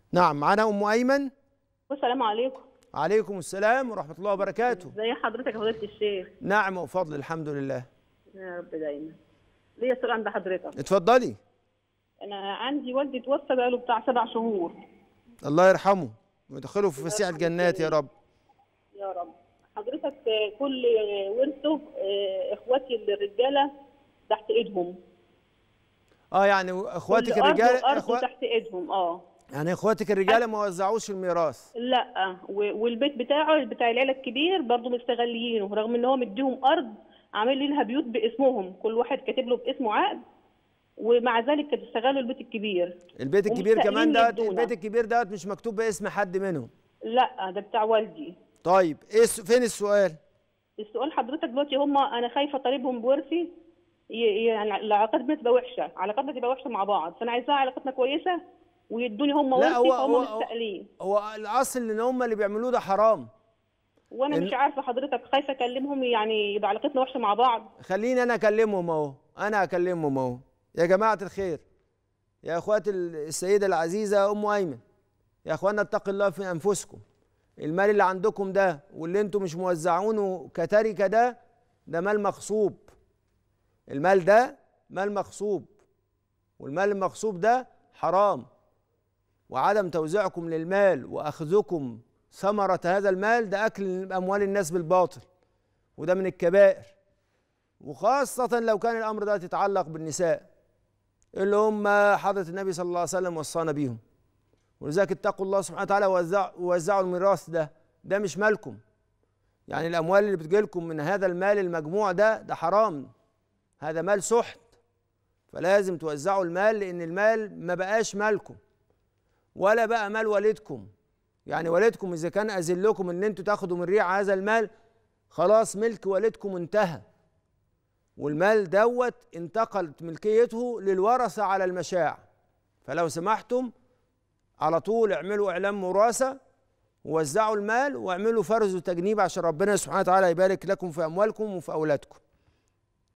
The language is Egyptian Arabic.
نعم معانا ام ايمن السلام عليكم عليكم السلام ورحمه الله وبركاته ازي حضرتك يا فضيله الشيخ نعم وفضل الحمد لله يا رب دايما ليا سؤال عند حضرتك اتفضلي انا عندي والدي توفى بقاله بتاع سبع شهور الله يرحمه ويدخله في فسيح الجنات يا رب يا رب حضرتك كل ورثه اه، اخواتي الرجاله تحت ايدهم اه يعني اخواتك كل أرض الرجاله وأرض أخو... تحت ايدهم اه يعني اخواتك الرجاله ما وزعوش الميراث لا و- والبيت بتاعه بتاع العيله الكبير برضه مستغليينه رغم ان هو مديهم ارض عامل لها بيوت باسمهم كل واحد كاتب له باسمه عقد ومع ذلك كانوا استغلوا البيت الكبير البيت الكبير كمان ومستقلين دوت يدونا. البيت الكبير دوت مش مكتوب باسم حد منهم لا ده بتاع والدي طيب ايه الس- فين السؤال السؤال حضرتك دلوقتي هم انا خايفه طالبهم بورثي ي- يعني العلاقات بينا تبقى وحشه علاقاتنا تبقى وحشه مع بعض فانا عايزاها علاقتنا كويسه ويدوني هم لا، ورثي هو- فهم هو- هو- مستقلين هو الاصل ان هم اللي بيعملوه ده حرام وانا إن- مش عارفه حضرتك خايفه اكلمهم يعني يبقى علاقتنا وحشه مع بعض خليني انا اكلمهم اهو انا اكلمهم اهو يا جماعه الخير يا اخوات ال- السيده العزيزه ام ايمن يا اخوانا اتقوا الله في انفسكم المال اللي عندكم ده واللي انتم مش موزعونه كتركه ده ده مال مغصوب المال ده مال مغصوب والمال المغصوب ده حرام وعدم توزيعكم للمال واخذكم ثمره هذا المال ده اكل اموال الناس بالباطل وده من الكبائر وخاصة لو كان الأمر ده يتعلق بالنساء اللي هم حضرة النبي صلى الله عليه وسلم وصانا بيهم ولذلك اتقوا الله سبحانه وتعالى ووزع- ووزعوا الميراث ده ده مش مالكم يعني الأموال اللي بتجيلكم من هذا المال المجموع ده ده حرام هذا مال سحت فلازم توزعوا المال لأن المال ما بقاش مالكم ولا بقى مال والدكم يعني والدكم إذا كان أذن لكم إن أنتوا تاخدوا من ريع هذا المال خلاص ملك والدكم انتهى والمال دوت انتقلت ملكيته للورثة على المشاع فلو سمحتم على طول اعملوا اعلام وراثة ووزعوا المال واعملوا فرز وتجنيب عشان ربنا سبحانه وتعالى يبارك لكم في اموالكم وفي اولادكم